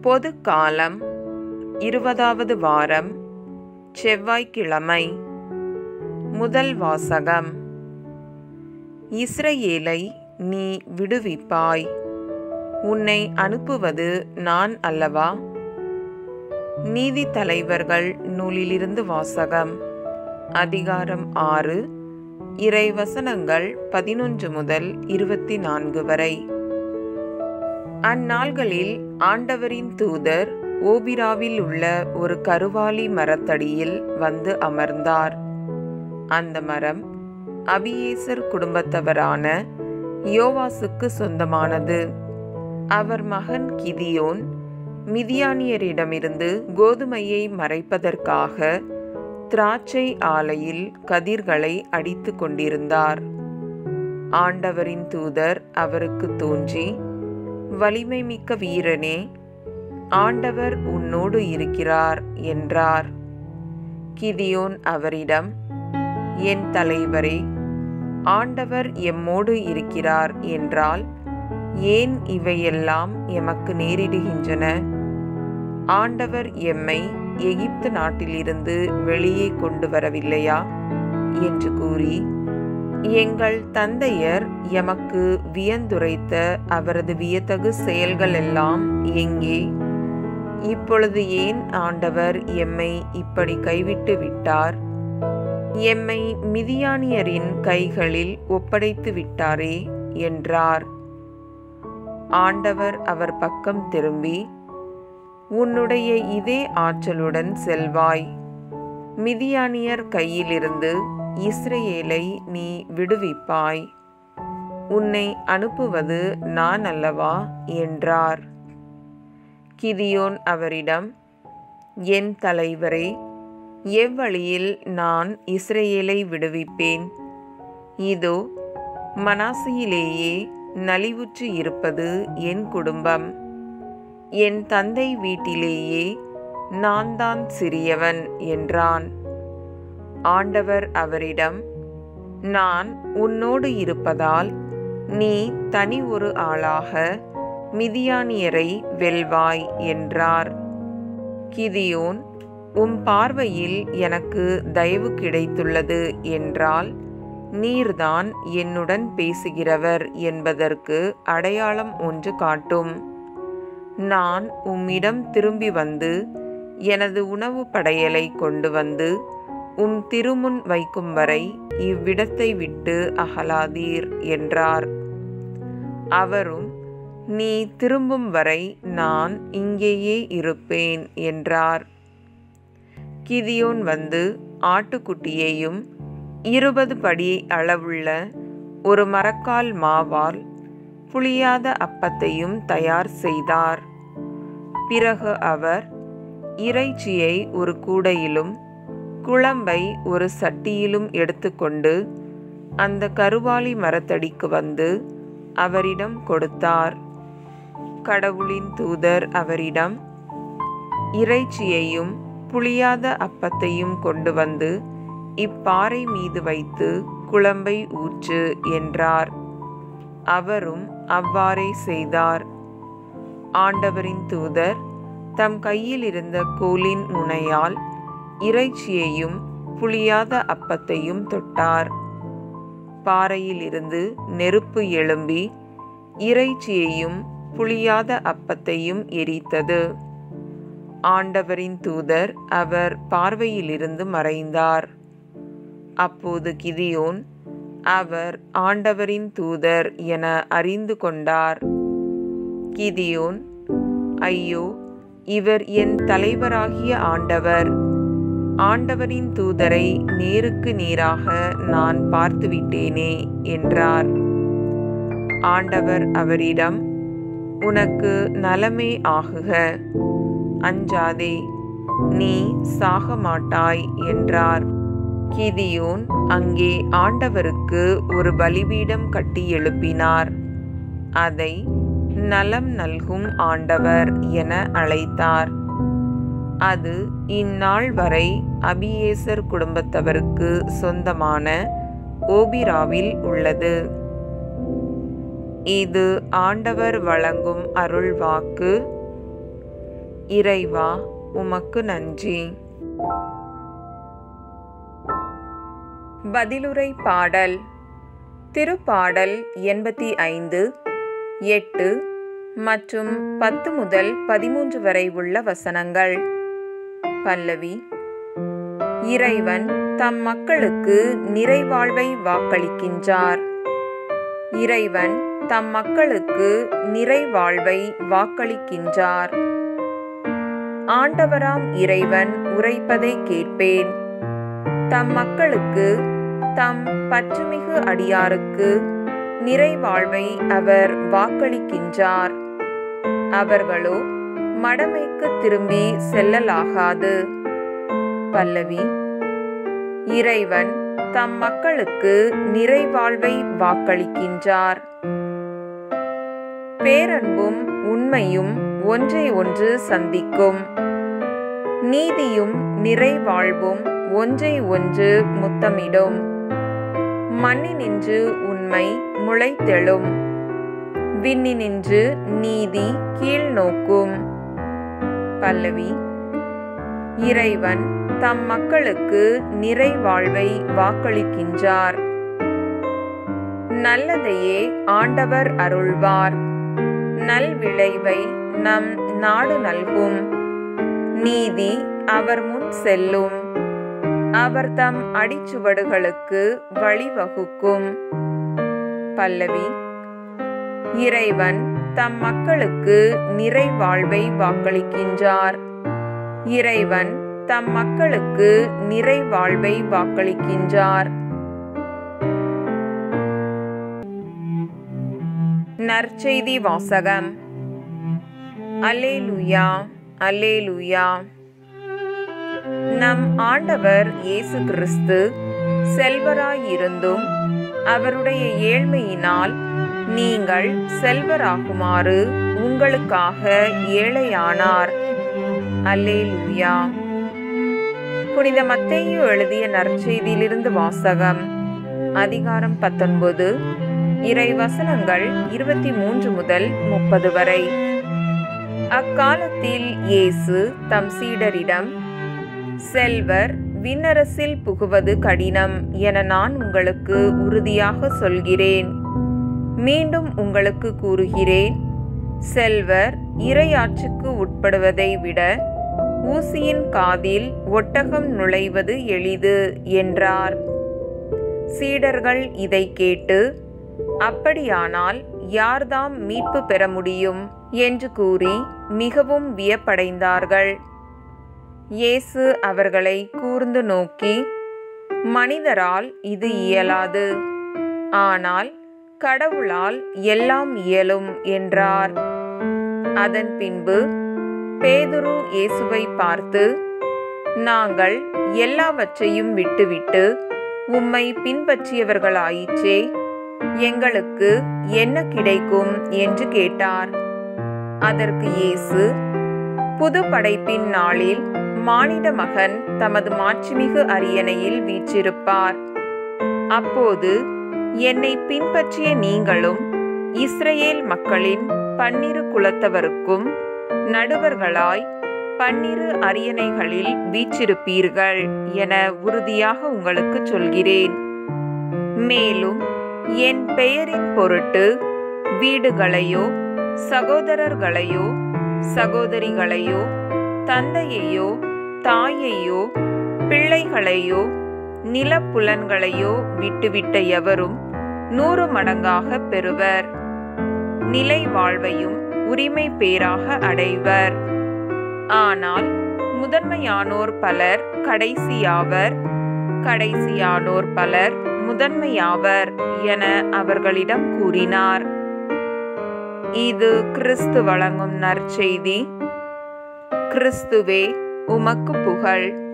பொது காலம் இருபதாவது வாரம் செவ்வாய்க்கிழமை முதல் வாசகம் இஸ்ரவேலை நீ விடுவிப்பாய் உன்னை அனுப்புவது நான் அல்லவா நீதி தலைவர்கள் நூலிலிருந்து வாசகம் அதிகாரம் ஆறு இறைவசனங்கள் பதினொன்று முதல் இருபத்தி நான்கு வரை அந்நாள்களில் ஆண்டவரின் தூதர் ஓபிராவில் உள்ள ஒரு கருவாலி மரத்தடியில் வந்து அமர்ந்தார் அந்த மரம் அபியேசர் குடும்பத்தவரான யோவாசுக்கு சொந்தமானது அவர் மகன் கிதியோன் மிதியானியரிடமிருந்து கோதுமையை மறைப்பதற்காக திராட்சை ஆலையில் கதிர்களை அடித்து கொண்டிருந்தார் ஆண்டவரின் தூதர் அவருக்கு தோன்றி வலிமை மிக்க வீரனே ஆண்டவர் உன்னோடு இருக்கிறார் என்றார் கிதியோன் அவரிடம் என் தலைவரே ஆண்டவர் எம்மோடு இருக்கிறார் என்றால் ஏன் இவையெல்லாம் எமக்கு நேரிடுகின்றன ஆண்டவர் எம்மை எகிப்து நாட்டிலிருந்து வெளியே கொண்டு வரவில்லையா என்று கூறி எங்கள் தந்தையர் எமக்கு வியந்துரைத்த அவரது வியத்தகு செயல்கள் எல்லாம் எங்கே இப்பொழுது ஏன் ஆண்டவர் எம்மை இப்படி கைவிட்டு விட்டார் எம்மை மிதியானியரின் கைகளில் ஒப்படைத்து விட்டாரே என்றார் ஆண்டவர் அவர் பக்கம் திரும்பி உன்னுடைய இதே ஆற்றலுடன் செல்வாய் மிதியானியர் கையிலிருந்து இஸ்ரேலை நீ விடுவிப்பாய் உன்னை அனுப்புவது நான் அல்லவா என்றார் கிதியோன் அவரிடம் என் தலைவரே எவ்வழியில் நான் இஸ்ரேலை விடுவிப்பேன் இதோ மனாசியிலேயே நலிவுற்று இருப்பது என் குடும்பம் என் தந்தை வீட்டிலேயே நான் தான் சிறியவன் என்றான் ஆண்டவர் அவரிடம் நான் உன்னோடு இருப்பதால் நீ தனி ஒரு ஆளாக மிதியானியரை வெல்வாய் என்றார் கிதியோன் உம் பார்வையில் எனக்கு தயவு கிடைத்துள்ளது என்றால் நீர்தான் என்னுடன் பேசுகிறவர் என்பதற்கு அடையாளம் ஒன்று காட்டும் நான் உம்மிடம் திரும்பி வந்து எனது உணவு படையலை கொண்டு வந்து உம் திருமுன் வைக்கும் வரை இவ்விடத்தை விட்டு அகலாதீர் என்றார் அவரும் நீ திரும்பும் வரை நான் இங்கேயே இருப்பேன் என்றார் கிதியோன் வந்து ஆட்டுக்குட்டியையும் இருபது படி அளவுள்ள ஒரு மரக்கால் மாவால் புளியாத அப்பத்தையும் தயார் செய்தார் பிறகு அவர் இறைச்சியை ஒரு கூடையிலும் குழம்பை ஒரு சட்டியிலும் எடுத்துக்கொண்டு அந்த கருவாலி மரத்தடிக்கு வந்து அவரிடம் கொடுத்தார் கடவுளின் தூதர் அவரிடம் இறைச்சியையும் புளியாத அப்பத்தையும் கொண்டு வந்து இப்பாறை மீது வைத்து குழம்பை ஊற்று என்றார் அவரும் அவ்வாறே செய்தார் ஆண்டவரின் தூதர் தம் கையில் இருந்த கோலின் முனையால் இறைச்சியையும் புளியாத அப்பத்தையும் தொட்டார் பாறையிலிருந்து நெருப்பு எழும்பி இறைச்சியையும் புளியாத அப்பத்தையும் எரித்தது ஆண்டவரின் தூதர் அவர் பார்வையிலிருந்து மறைந்தார் அப்போது கிதியோன் அவர் ஆண்டவரின் தூதர் என அறிந்து கொண்டார் கிதியோன் ஐயோ இவர் என் தலைவராகிய ஆண்டவர் ஆண்டவரின் தூதரை நேருக்கு நேராக நான் பார்த்துவிட்டேனே என்றார் ஆண்டவர் அவரிடம் உனக்கு நலமே ஆகுக அஞ்சாதே நீ சாக மாட்டாய் என்றார் கிதியோன் அங்கே ஆண்டவருக்கு ஒரு பலிபீடம் கட்டி எழுப்பினார் அதை நலம் நல்கும் ஆண்டவர் என அழைத்தார் அது இந்நாள் வரை அபியேசர் குடும்பத்தவருக்கு சொந்தமான ஓபிராவில் உள்ளது இது ஆண்டவர் வழங்கும் அருள்வாக்கு இறைவா உமக்கு நன்றி பதிலுரை பாடல் திருப்பாடல் எண்பத்தி ஐந்து எட்டு மற்றும் பத்து முதல் பதிமூன்று வரை உள்ள வசனங்கள் பல்லவி இறைவன் தம் மக்களுக்கு நிறைவாழ்வை வாக்களிக்கின்றார் இறைவன் தம் மக்களுக்கு நிறைவாழ்வை வாக்களிக்கின்றார் ஆண்டவராம் இறைவன் உரைப்பதை கேட்பேன் தம் மக்களுக்கு தம் பற்றுமிகு அடியாருக்கு நிறைவாழ்வை அவர் வாக்களிக்கின்றார் அவர்களோ மடமைக்கு திரும்பி செல்லலாகாது பல்லவி இறைவன் தம் மக்களுக்கு நிறைவாழ்வை வாக்களிக்கின்றார் பேரன்பும் உண்மையும் ஒன்றை ஒன்று சந்திக்கும் நீதியும் நிறைவாழ்வும் ஒன்றை ஒன்று முத்தமிடும் மண்ணினின்று உண்மை முளைத்தெழும் விண்ணினின்று நீதி கீழ் நோக்கும் பல்லவி இறைவன் தம் மக்களுக்கு நிறைவாழ்வை வாக்களிக்கின்றார் நல்லதையே ஆண்டவர் அருள்வார் நல்விளைவை நம் நாடு நல்கும் நீதி அவர் முன் செல்லும் அவர் தம் அடிச்சுவடுகளுக்கு வழிவகுக்கும் பல்லவி இறைவன் தம் மக்களுக்கு நிறைவாழ்வை வாக்களிக்கின்றார் இறைவன் தம் மக்களுக்கு நிறைவாழ்வை வாக்களிக்கின்றார் நற்செய்தி வாசகம் அல்லேலுயா அல்லேலுயா நம் ஆண்டவர் இயேசு கிறிஸ்து செல்வராயிருந்தும் அவருடைய ஏழ்மையினால் நீங்கள் செல்வராகுமாறு உங்களுக்காக ஏழையானார் அல்லேலுயா புனித மத்தேயு எழுதிய நற்செய்தியிலிருந்து வாசகம் அதிகாரம் பத்தொன்பது இறை வசனங்கள் இருபத்தி மூன்று முதல் முப்பது வரை அக்காலத்தில் இயேசு தம் சீடரிடம் செல்வர் விண்ணரசில் புகுவது கடினம் என நான் உங்களுக்கு உறுதியாக சொல்கிறேன் மீண்டும் உங்களுக்கு கூறுகிறேன் செல்வர் இரையாற்றுக்கு உட்படுவதை விட ஊசியின் காதில் ஒட்டகம் நுழைவது எளிது என்றார் சீடர்கள் இதை கேட்டு அப்படியானால் யார்தாம் மீட்பு பெற முடியும் என்று கூறி மிகவும் வியப்படைந்தார்கள் இயேசு அவர்களை கூர்ந்து நோக்கி மனிதரால் இது இயலாது ஆனால் கடவுளால் எல்லாம் இயலும் என்றார் அதன் பின்பு பேதுரு இயேசுவை பார்த்து நாங்கள் எல்லாவற்றையும் விட்டுவிட்டு உம்மை பின்பற்றியவர்களாயிற்றே எங்களுக்கு என்ன கிடைக்கும் என்று கேட்டார் அதற்கு இயேசு புது படைப்பின் நாளில் மானிட மகன் தமது மாட்சிமிகு அரியணையில் வீற்றிருப்பார் அப்போது என்னை பின்பற்றிய நீங்களும் இஸ்ரேல் மக்களின் பன்னிரு குலத்தவருக்கும் நடுவர்களாய் பன்னிரு அரியணைகளில் வீற்றிருப்பீர்கள் என உறுதியாக உங்களுக்கு சொல்கிறேன் மேலும் என் பெயரின் பொருட்டு வீடுகளையோ சகோதரர்களையோ சகோதரிகளையோ தந்தையையோ தாயையோ பிள்ளைகளையோ நிலப்புலன்களையோ விட்டுவிட்ட எவரும் நூறு மடங்காக பெறுவர் நிலை வாழ்வையும் உரிமை பேராக அடைவர் ஆனால் முதன்மையானோர் பலர் கடைசியாவர் கடைசியானோர் பலர் முதன்மையாவர் என அவர்களிடம் கூறினார் இது கிறிஸ்து வழங்கும் நற்செய்தி கிறிஸ்துவே உமக்கு புகழ்